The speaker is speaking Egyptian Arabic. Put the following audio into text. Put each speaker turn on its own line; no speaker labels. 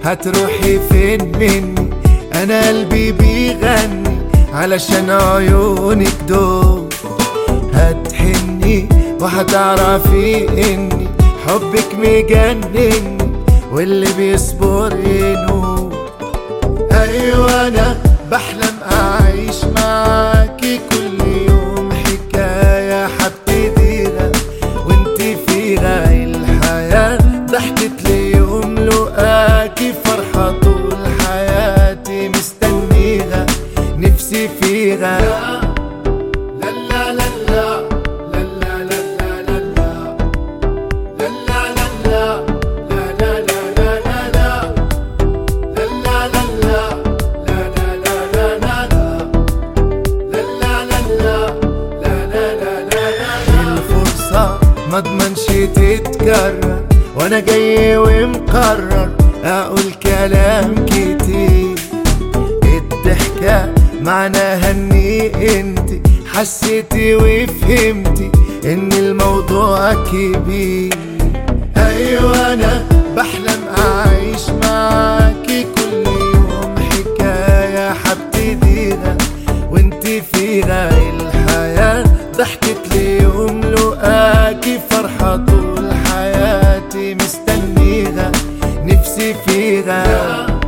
هتروحي فين مني انا قلبي بيغني علشان عيونك دول هتحني وهتعرفي اني حبك مجنني واللي بيصبر ينول ايوه انا بحلم اعيش معاكي كل يوم حكايه هبتديها وانت فيها الحياه ضحكت لي يوم لقاكي فرحه طول حياتي مستنيها نفسي فيها لا لا لا لا لا لا لا لا لا لا لا لا لا لا لا لا لا الفرصة ما اضمنش تتكرر وانا جاي ومقرر اقول كلام كتير الضحكة معناها اني انت حسيتي وفهمتي ان الموضوع كبير ايوه انا بحلم اعيش معاكي كل يوم حكاية حبتديها وانت فيها الحياة ضحكت لي يوم لقاكي فرحة طول حياتي مستنيها نفسي فيها